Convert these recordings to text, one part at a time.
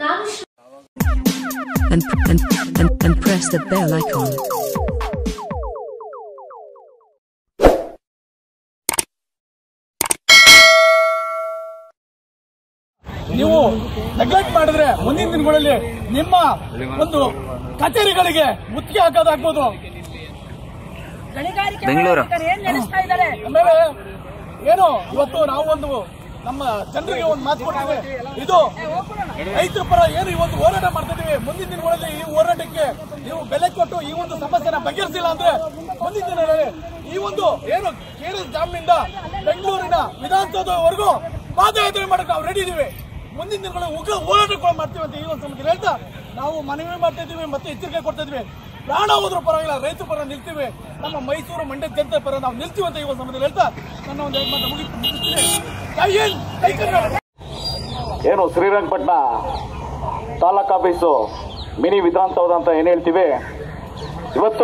ನಾನು Shri- and, and, and, and press the bell icon. ನೀವು neglect ಮಾಡಿದ್ರೆ ಮುಂದಿನ ದಿನಗಳಲ್ಲಿ ನಿಮ್ಮ ಒಂದು ಕಚೇರಿಗಳಿಗೆ ಮುತ್ತಿಗೆ ಹಾಕೋದಾಗ್ಬೋದು ಬೆಂಗಳೂರು ಏನ್ ನಡೆಸ್ತಾ ಇದ್ದಾರೆ ಆಮೇಲೆ ಏನು ಇವತ್ತು ನಾವು ಒಂದು ನಮ್ಮ ಜನರಿಗೆ ಒಂದು ಮಾತು ಕೊಡ್ತೀವಿ ಇದು ರೈತರ ಪರ ಏನು ಈ ಒಂದು ಹೋರಾಟ ಮಾಡ್ತಾ ಇದೀವಿ ಮುಂದಿನ ದಿನಗಳಲ್ಲಿ ಈ ಹೋರಾಟಕ್ಕೆ ನೀವು ಬೆಲೆ ಕೊಟ್ಟು ಈ ಒಂದು ಸಮಸ್ಯೆನ ಬಗೆಹರಿಸಿಲ್ಲ ಅಂದ್ರೆ ಮುಂದಿನ ದಿನಗಳಲ್ಲಿ ಈ ಒಂದು ಏನು ಕೇರಳ ಜಾಮ್ನಿಂದ ಬೆಂಗಳೂರಿನ ವಿಧಾನಸೌಧವರೆಗೂ ಪಾದಯಾತ್ರೆ ಮಾಡಕ್ಕೆ ನಾವು ರೆಡಿ ಇದೀವಿ ಮುಂದಿನ ದಿನಗಳು ಉಗ್ರ ಹೋರಾಟಗಳು ಮಾಡ್ತೀವಿ ಅಂತ ಈ ಒಂದು ಸಮಯದಲ್ಲಿ ಹೇಳ್ತಾ ನಾವು ಮನವಿ ಮಾಡ್ತಾ ಇದೀವಿ ಮತ್ತೆ ಎಚ್ಚರಿಕೆ ಕೊಡ್ತಾ ಇದೀವಿ ಪ್ರಾಣ ಹೋದ್ರೂ ಪರವಾಗಿಲ್ಲ ರೈತರ ಪರ ನಿಲ್ತೀವಿ ನಮ್ಮ ಮೈಸೂರು ಮಂಡ್ಯ ಜನತೆ ಪರ ನಾವು ನಿಲ್ತೀವಿ ಅಂತ ಈ ಒಂದು ಸಮಯದಲ್ಲಿ ಹೇಳ್ತಾ ನನ್ನ ಒಂದು ಎರಡು ಮಾತು ಮುಗಿ- ಮುಗಿಸ್ತೀನಿ ಜೈ ಹಿಂದ್, ಜೈ ಕರ್ನಾಟಕ. ಏನು ಶ್ರೀರಂಗಪಟ್ಟಣ ತಾಲೂಕ್ ಆಫೀಸು ಮಿನಿ ವಿಧಾನಸೌಧ ಅಂತ ಏನು ಹೇಳ್ತೀವಿ ಇವತ್ತು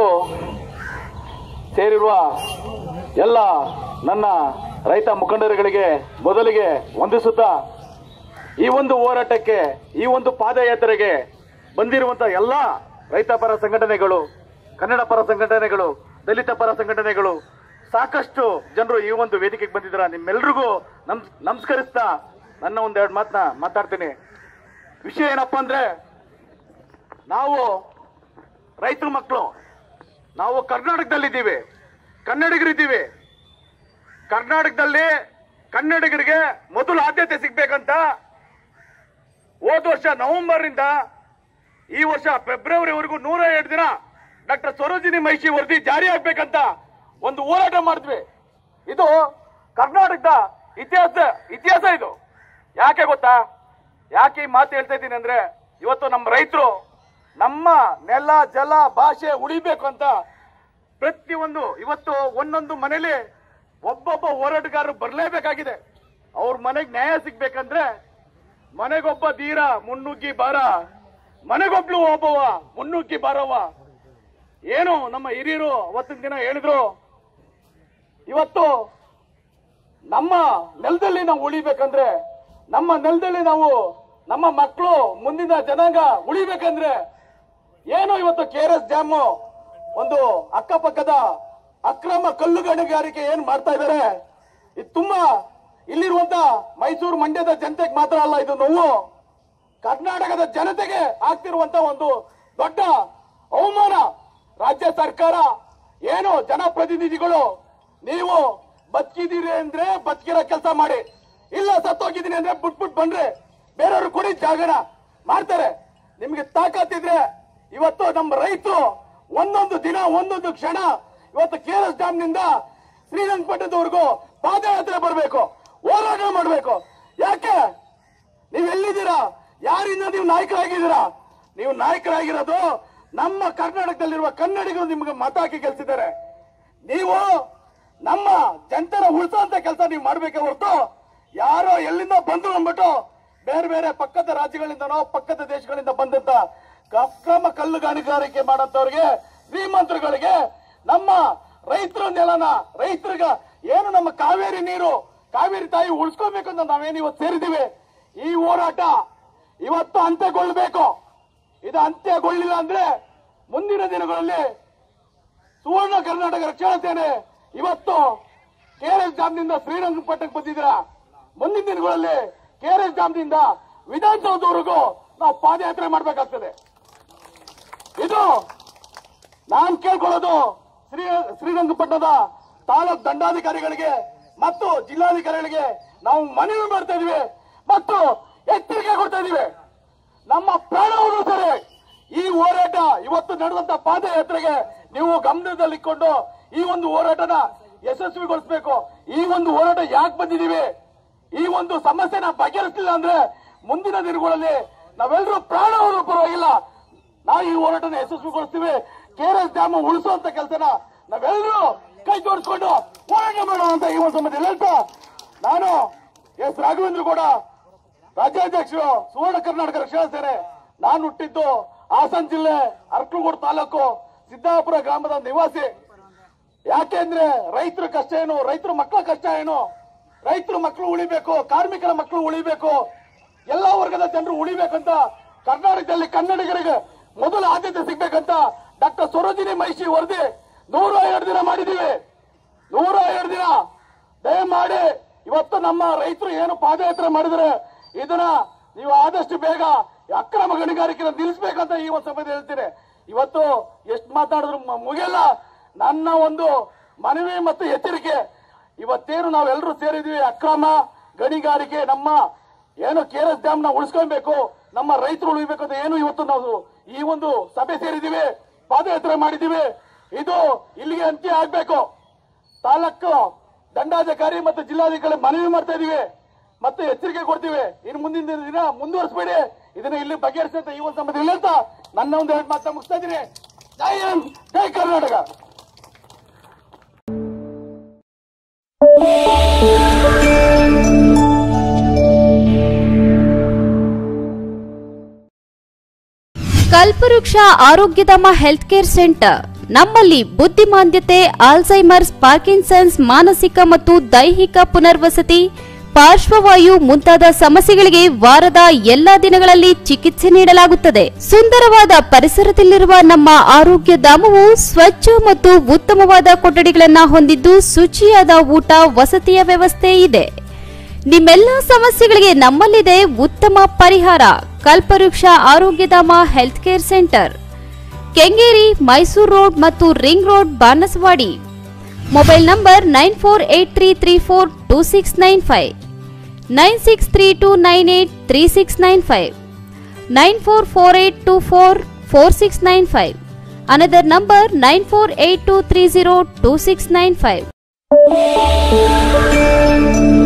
ಸೇರಿರುವ ಎಲ್ಲ ನನ್ನ ರೈತ ಮುಖಂಡರುಗಳಿಗೆ ಮೊದಲಿಗೆ ವಂದಿಸುತ್ತಾ ಈ ಒಂದು ಹೋರಾಟಕ್ಕೆ ಈ ಒಂದು ಪಾದಯಾತ್ರೆಗೆ ಬಂದಿರುವಂತ ಎಲ್ಲ ರೈತ ಪರ ಸಂಘಟನೆಗಳು ಕನ್ನಡ ಪರ ಸಂಘಟನೆಗಳು ದಲಿತ ಪರ ಸಂಘಟನೆಗಳು ಸಾಕಷ್ಟು ಜನರು ಈ ಒಂದು ವೇದಿಕೆಗೆ ಬಂದಿದ್ದೀರಾ ನಿಮ್ಮೆಲ್ರಿಗೂ ನಮ್ ನಮಸ್ಕರಿಸ್ತಾ ನನ್ನ ಒಂದೆರಡು ಮಾತನ್ನ ಮಾತಾಡ್ತೀನಿ ವಿಷಯ ಏನಪ್ಪಾ ಅಂದ್ರೆ ನಾವು ರೈತರ ಮಕ್ಕಳು ನಾವು ಕರ್ನಾಟಕದಲ್ಲಿದ್ದೀವಿ ಕನ್ನಡಿಗರಿದ್ದೀವಿ ಕರ್ನಾಟಕದಲ್ಲಿ ಕನ್ನಡಿಗರಿಗೆ ಮೊದಲು ಆದ್ಯತೆ ಸಿಗ್ಬೇಕಂತ ಹೋದ ವರ್ಷ ನವೆಂಬರ್ ಇಂದ ಈ ವರ್ಷ ಫೆಬ್ರವರಿವರೆಗೂ ನೂರ ಎರಡು ದಿನ ಡಾಕ್ಟರ್ ಸರೋಜಿನಿ ಮಹಿಷಿ ವರದಿ ಜಾರಿ ಆಗ್ಬೇಕಂತ ಒಂದು ಹೋರಾಟ ಮಾಡಿದ್ವಿ ಇದು ಕರ್ನಾಟಕದ ಇತಿಹಾಸ ಇತಿಹಾಸ ಇದು ಯಾಕೆ ಗೊತ್ತಾ ಯಾಕೆ ಈ ಮಾತು ಹೇಳ್ತಾ ಇದ್ದೀನಿ ಅಂದ್ರೆ ಇವತ್ತು ನಮ್ಮ ರೈತರು ನಮ್ಮ ನೆಲ ಜಲ ಭಾಷೆ ಉಳಿಬೇಕು ಅಂತ ಪ್ರತಿಯೊಂದು ಇವತ್ತು ಒಂದೊಂದು ಮನೇಲಿ ಒಬ್ಬೊಬ್ಬ ಹೋರಾಟಗಾರರು ಬರಲೇಬೇಕಾಗಿದೆ ಅವ್ರ ಮನೆಗೆ ನ್ಯಾಯ ಸಿಗ್ಬೇಕಂದ್ರೆ ಮನೆಗೊಬ್ಬ ಧೀರ ಮುನ್ನುಗ್ಗಿ ಬಾರ ಮನೆಗೊಬ್ಳು ಒಬ್ಬವ ಮುನ್ನುಗ್ಗಿ ಬಾರವ ಏನು ನಮ್ಮ ಹಿರಿಯರು ಅವತ್ತಿನ ದಿನ ಹೇಳಿದ್ರು ಇವತ್ತು ನಮ್ಮ ನೆಲದಲ್ಲಿ ನಾವು ಉಳಿಬೇಕಂದ್ರೆ ನಮ್ಮ ನೆಲದಲ್ಲಿ ನಾವು ನಮ್ಮ ಮಕ್ಕಳು ಮುಂದಿನ ಜನಾಂಗ ಉಳಿಬೇಕಂದ್ರೆ ಏನು ಇವತ್ತು ಕೆ ಆರ್ ಎಸ್ ಡ್ಯಾಮು ಒಂದು ಅಕ್ಕಪಕ್ಕದ ಅಕ್ರಮ ಕಲ್ಲು ಗಣಿಗಾರಿಕೆ ಏನ್ ಮಾಡ್ತಾ ಇದ್ದಾರೆ ಇದು ತುಂಬಾ ಇಲ್ಲಿರುವಂತ ಮೈಸೂರು ಮಂಡ್ಯದ ಜನತೆಗೆ ಮಾತ್ರ ಅಲ್ಲ ಇದು ನೋವು ಕರ್ನಾಟಕದ ಜನತೆಗೆ ಆಗ್ತಿರುವಂತ ಒಂದು ದೊಡ್ಡ ಅವಮಾನ ರಾಜ್ಯ ಸರ್ಕಾರ ಏನು ಜನಪ್ರತಿನಿಧಿಗಳು ನೀವು ಬದುಕಿದ್ದೀರಿ ಅಂದ್ರೆ ಬದುಕಿರೋ ಕೆಲಸ ಮಾಡಿ ಇಲ್ಲ ಸತ್ತೋಗಿದ್ದೀನಿ ಅಂದ್ರೆ ಬಿಟ್ಬಿಟ್ ಬಂದ್ರೆ ಬೇರೆಯವರು ಕೊಡಿ ಜಾಗನ ಮಾಡ್ತಾರೆ ನಿಮ್ಗೆ ತಾಕತ್ತಿದ್ರೆ ಇವತ್ತು ನಮ್ಮ ರೈತರು ಒಂದೊಂದು ದಿನ ಒಂದೊಂದು ಕ್ಷಣ ಇವತ್ತು ಕೆ ಎಸ್ ಡ್ಯಾಮ್ ನಿಂದ ಶ್ರೀರಂಗಪಟ್ಟಣದವರೆಗೂ ಪಾದಯಾತ್ರೆ ಬರಬೇಕು ಹೋರಾಟ ಮಾಡಬೇಕು ಯಾಕೆ ನೀವು ಎಲ್ಲಿದ್ದೀರಾ ಯಾರಿಂದ ನೀವು ನಾಯಕರಾಗಿದ್ದೀರಾ ನೀವು ನಾಯಕರಾಗಿರೋದು ನಮ್ಮ ಕರ್ನಾಟಕದಲ್ಲಿರುವ ಕನ್ನಡಿಗರು ನಿಮ್ಗೆ ಮತ ಹಾಕಿ ಗೆಲ್ಸಿದ್ದಾರೆ ನೀವು ನಮ್ಮ ಜನತರ ಉಳಿಸುವಂತ ಕೆಲಸ ನೀವು ಮಾಡ್ಬೇಕೆ ಹೊರತು ಯಾರೋ ಎಲ್ಲಿಂದ ಬಂದ್ರು ಅಂದ್ಬಿಟ್ಟು ಬೇರೆ ಬೇರೆ ಪಕ್ಕದ ರಾಜ್ಯಗಳಿಂದನೋ ಪಕ್ಕದ ದೇಶಗಳಿಂದ ಬಂದಂತ ಅಕ್ರಮ ಕಲ್ಲು ಗಣಿಗಾರಿಕೆ ಮಾಡಂತವ್ರಿಗೆ ಶ್ರೀಮಂತರುಗಳಿಗೆ ನಮ್ಮ ರೈತರ ನೆಲನ ರೈತರಿಗ ಏನು ನಮ್ಮ ಕಾವೇರಿ ನೀರು ಕಾವೇರಿ ತಾಯಿ ಉಳಿಸ್ಕೋಬೇಕು ಅಂತ ನಾವೇನು ಇವತ್ತು ಸೇರಿದ್ದೀವಿ ಈ ಹೋರಾಟ ಇವತ್ತು ಅಂತ್ಯಗೊಳ್ಳಬೇಕು ಇದು ಅಂತ್ಯಗೊಳ್ಳಿಲ್ಲ ಅಂದ್ರೆ ಮುಂದಿನ ದಿನಗಳಲ್ಲಿ ಸುವರ್ಣ ಕರ್ನಾಟಕ ರಕ್ಷಣಾ ಸೇನೆ ಇವತ್ತು ಕೆಆರ್ಎಸ್ ಡ್ಯಾಮ್ನಿಂದ ಶ್ರೀರಂಗಪಟ್ಟಣಕ್ಕೆ ಬಂದಿದ್ದೀರಾ ಮುಂದಿನ ದಿನಗಳಲ್ಲಿ ಕೆಆರ್ಎಸ್ ಡ್ಯಾಮ್ನಿಂದ ವಿಧಾನಸೌಧವರೆಗೂ ನಾವು ಪಾದಯಾತ್ರೆ ಮಾಡಬೇಕಾಗ್ತದೆ ಇದು ನಾನ್ ಕೇಳ್ಕೊಳ್ಳೋದು ಶ್ರೀ ಶ್ರೀರಂಗಪಟ್ಟಣದ ತಾಲೂಕ್ ದಂಡಾಧಿಕಾರಿಗಳಿಗೆ ಮತ್ತು ಜಿಲ್ಲಾಧಿಕಾರಿಗಳಿಗೆ ನಾವು ಮನವಿ ಮಾಡ್ತಾ ಇದೀವಿ ಮತ್ತು ಎಚ್ಚರಿಕೆ ಕೊಡ್ತಾ ಇದೀವಿ ನಮ್ಮ ಪ್ರಾಣವನ್ನು ಸರಿ ಈ ಹೋರಾಟ ಇವತ್ತು ನಡೆದಂತ ಪಾದಯಾತ್ರೆಗೆ ನೀವು ಗಮನದಲ್ಲಿಟ್ಕೊಂಡು ಈ ಒಂದು ಹೋರಾಟನ ಯಶಸ್ವಿಗೊಳಿಸಬೇಕು ಈ ಒಂದು ಹೋರಾಟ ಯಾಕೆ ಬಂದಿದೀವಿ ಈ ಒಂದು ಸಮಸ್ಯೆನ ಬಗೆಹರಿಸಲಿಲ್ಲ ಅಂದ್ರೆ ಮುಂದಿನ ದಿನಗಳಲ್ಲಿ ನಾವೆಲ್ಲರೂ ಪ್ರಾಣವನ್ನು ಪರವಾಗಿಲ್ಲ ನಾವು ಈ ಹೋರಾಟನ ಯಶಸ್ವಿಗೊಳಿಸ್ತೀವಿ ಕೆಆರ್ಎಸ್ ಡ್ಯಾಮ್ ಉಳಿಸುವಂತ ಕೆಲಸನ ನಾವೆಲ್ಲರೂ ಕೈ ಜೋಡಿಸ್ಕೊಂಡು ಹೋರಾಟ ಮಾಡೋಣ ಅಂತ ಈ ಒಂದು ಸಮಯದಲ್ಲಿ ಹೇಳ್ತಾ ನಾನು ಎಸ್ ರಾಘವೇಂದ್ರ ಕೂಡ ರಾಜ್ಯಾಧ್ಯಕ್ಷರು ಸುವರ್ಣ ಕರ್ನಾಟಕ ರಕ್ಷಣಾ ಸೇನೆ ನಾನು ಹುಟ್ಟಿದ್ದು ಹಾಸನ ಜಿಲ್ಲೆ ಅರಕಲಗೂಡು ತಾಲೂಕು ಸಿದ್ದಾಪುರ ಗ್ರಾಮದ ನಿವಾಸಿ ಯಾಕೆಂದ್ರೆ ರೈತರ ಕಷ್ಟ ಏನು ರೈತರ ಮಕ್ಕಳ ಕಷ್ಟ ಏನು ರೈತರ ಮಕ್ಕಳು ಉಳಿಬೇಕು ಕಾರ್ಮಿಕರ ಮಕ್ಕಳು ಉಳಿಬೇಕು ಎಲ್ಲಾ ವರ್ಗದ ಜನರು ಉಳಿಬೇಕಂತ ಕರ್ನಾಟಕದಲ್ಲಿ ಕನ್ನಡಿಗರಿಗೆ ಮೊದಲು ಆದ್ಯತೆ ಸಿಗ್ಬೇಕಂತ ಡಾಕ್ಟರ್ ಸರೋಜಿನಿ ಮಹಿಷಿ ವರದಿ ನೂರ ಎರಡು ದಿನ ಮಾಡಿದೀವಿ ನೂರ ಎರಡು ದಿನ ದಯಮಾಡಿ ಇವತ್ತು ನಮ್ಮ ರೈತರು ಏನು ಪಾದಯಾತ್ರೆ ಮಾಡಿದ್ರೆ ಇದನ್ನ ನೀವು ಆದಷ್ಟು ಬೇಗ ಈ ಅಕ್ರಮ ಗಣಿಗಾರಿಕೆ ನಿಲ್ಲಿಸಬೇಕಂತ ಈ ಒಂದು ಸಭೆಯಲ್ಲಿ ಹೇಳ್ತೀನಿ ಇವತ್ತು ಎಷ್ಟು ಮಾತಾಡಿದ್ರು ಮ- ಮುಗಿಯಲ್ಲ ನನ್ನ ಒಂದು ಮನವಿ ಮತ್ತು ಎಚ್ಚರಿಕೆ ಇವತ್ತೇನು ನಾವೆಲ್ಲರೂ ಸೇರಿದ್ವಿ ಅಕ್ರಮ ಗಣಿಗಾರಿಕೆ ನಮ್ಮ ಏನು ಕೆ ಎಸ್ ಡ್ಯಾಮ್ ನ ಉಳಿಸ್ಕೊಳ್ಬೇಕು ನಮ್ಮ ರೈತರು ಉಳಿಬೇಕು ಅಂತ ಏನು ಇವತ್ತು ನಾವು ಈ ಒಂದು ಸಭೆ ಸೇರಿದೀವಿ ಪಾದಯಾತ್ರೆ ಮಾಡಿದೀವಿ ಇದು ಇಲ್ಲಿಗೆ ಅಂತ್ಯ ಆಗ್ಬೇಕು ತಾಲೂಕು ದಂಡಾಧಿಕಾರಿ ಮತ್ತು ಜಿಲ್ಲಾಧಿಕಾರಿ ಮನವಿ ಮಾಡ್ತಾ ಇದೀವಿ ಮತ್ತೆ ಎಚ್ಚರಿಕೆ ಕೊಡ್ತೀವಿ ಇನ್ನು ಮುಂದಿನ ದಿನ ಮುಂದುವರಿಸಬೇಡಿ ಇದನ್ನ ಇಲ್ಲಿ ಬಗೆಹರಿಸಂತ ಈ ಒಂದು ಸಂಬಂಧ ಹೇಳ್ತಾ ನನ್ನ ಒಂದು ಎರಡು ಮಾತನ್ನ ಮುಗಿಸ್ತಾ ಇದ್ದೀನಿ ಜೈ ಹಿಂದ್ ಜೈ ಕರ್ನಾಟಕ ಕಲ್ಪವೃಕ್ಷ ಆರೋಗ್ಯಧಾಮ ಹೆಲ್ತ್ ಕೇರ್ ಸೆಂಟರ್ ನಮ್ಮಲ್ಲಿ ಬುದ್ಧಿಮಾಂದ್ಯತೆ ಆಲ್ಝೈಮರ್ಸ್ ಪಾರ್ಕಿನ್ಸನ್ಸ್ ಮಾನಸಿಕ ಮತ್ತು ದೈಹಿಕ ಪುನರ್ವಸತಿ ಪಾರ್ಶ್ವವಾಯು ಮುಂತಾದ ಸಮಸ್ಯೆಗಳಿಗೆ ವಾರದ ಎಲ್ಲಾ ದಿನಗಳಲ್ಲಿ ಚಿಕಿತ್ಸೆ ನೀಡಲಾಗುತ್ತದೆ ಸುಂದರವಾದ ಪರಿಸರದಲ್ಲಿರುವ ನಮ್ಮ ಆರೋಗ್ಯ ಧಾಮವು ಸ್ವಚ್ಛ ಮತ್ತು ಉತ್ತಮವಾದ ಕೊಠಡಿಗಳನ್ನು ಹೊಂದಿದ್ದು ಶುಚಿಯಾದ ಊಟ ವಸತಿಯ ವ್ಯವಸ್ಥೆ ಇದೆ ನಿಮ್ಮೆಲ್ಲ ಸಮಸ್ಯೆಗಳಿಗೆ ನಮ್ಮಲ್ಲಿದೆ ಉತ್ತಮ ಪರಿಹಾರ Kalpavriksha Arogyadhama health care centre Kengeri Mysore road ಮತ್ತು ring road Banaswadi mobile number nine four eight three three four two six nine five nine six three two nine eight three six nine five nine four four eight two four four six nine five another number nine four eight two three zero two six nine five